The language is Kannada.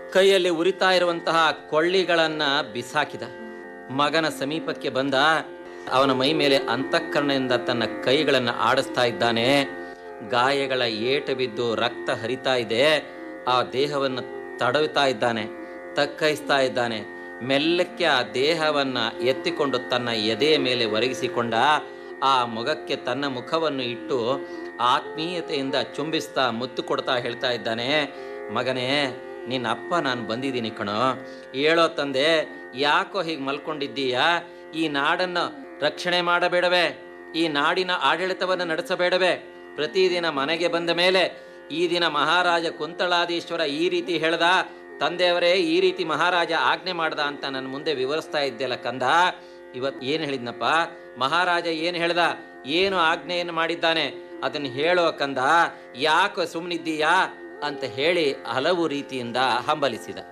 ಕೈಯಲ್ಲಿ ಉರಿತಾ ಇರುವಂತಹ ಕೊಳ್ಳಿಗಳನ್ನ ಬಿಸಾಕಿದ ಮಗನ ಸಮೀಪಕ್ಕೆ ಬಂದ ಅವನ ಮೈ ಮೇಲೆ ಅಂತಃಕರಣದಿಂದ ತನ್ನ ಕೈಗಳನ್ನು ಆಡಿಸ್ತಾ ಇದ್ದಾನೆ ಗಾಯಗಳ ಏಟು ಬಿದ್ದು ರಕ್ತ ಹರಿತಾ ಇದೆ ಆ ದೇಹವನ್ನು ತಡವುತ್ತಾ ಇದ್ದಾನೆ ತಕ್ಕೈಸ್ತಾ ಇದ್ದಾನೆ ಮೆಲ್ಲಕ್ಕೆ ಆ ದೇಹವನ್ನ ಎತ್ತಿಕೊಂಡು ತನ್ನ ಎದೆಯ ಮೇಲೆ ಒರಗಿಸಿಕೊಂಡ ಆ ಮೊಗಕ್ಕೆ ತನ್ನ ಮುಖವನ್ನು ಇಟ್ಟು ಆತ್ಮೀಯತೆಯಿಂದ ಚುಂಬಿಸ್ತಾ ಮುತ್ತು ಕೊಡ್ತಾ ಹೇಳ್ತಾ ಇದ್ದಾನೆ ಮಗನೇ ನಿನ್ನ ಅಪ್ಪ ನಾನು ಬಂದಿದ್ದೀನಿ ಕಣೋ ಹೇಳೋ ತಂದೆ ಯಾಕೋ ಹೀಗೆ ಮಲ್ಕೊಂಡಿದ್ದೀಯಾ ಈ ನಾಡನ್ನು ರಕ್ಷಣೆ ಮಾಡಬೇಡವೇ ಈ ನಾಡಿನ ಆಡಳಿತವನ್ನು ನಡೆಸಬೇಡವೇ ಪ್ರತಿದಿನ ಮನೆಗೆ ಬಂದ ಮೇಲೆ ಈ ದಿನ ಮಹಾರಾಜ ಕುಂತಳಾದೀಶ್ವರ ಈ ರೀತಿ ಹೇಳ್ದ ತಂದೆಯವರೇ ಈ ರೀತಿ ಮಹಾರಾಜ ಆಜ್ಞೆ ಮಾಡ್ದ ಅಂತ ನನ್ನ ಮುಂದೆ ವಿವರಿಸ್ತಾ ಇದ್ದೆಲ್ಲ ಕಂದ ಇವತ್ ಏನ್ ಹೇಳಿದ್ನಪ್ಪ ಮಹಾರಾಜ ಏನ್ ಹೇಳ್ದ ಏನು ಆಜ್ಞೆಯನ್ನು ಮಾಡಿದ್ದಾನೆ ಅದನ್ನು ಹೇಳೋ ಕಂದ ಯಾಕೋ ಸುಮ್ಮನಿದ್ದೀಯಾ ಅಂತ ಹೇಳಿ ಹಲವು ರೀತಿಯಿಂದ ಹಂಬಲಿಸಿದ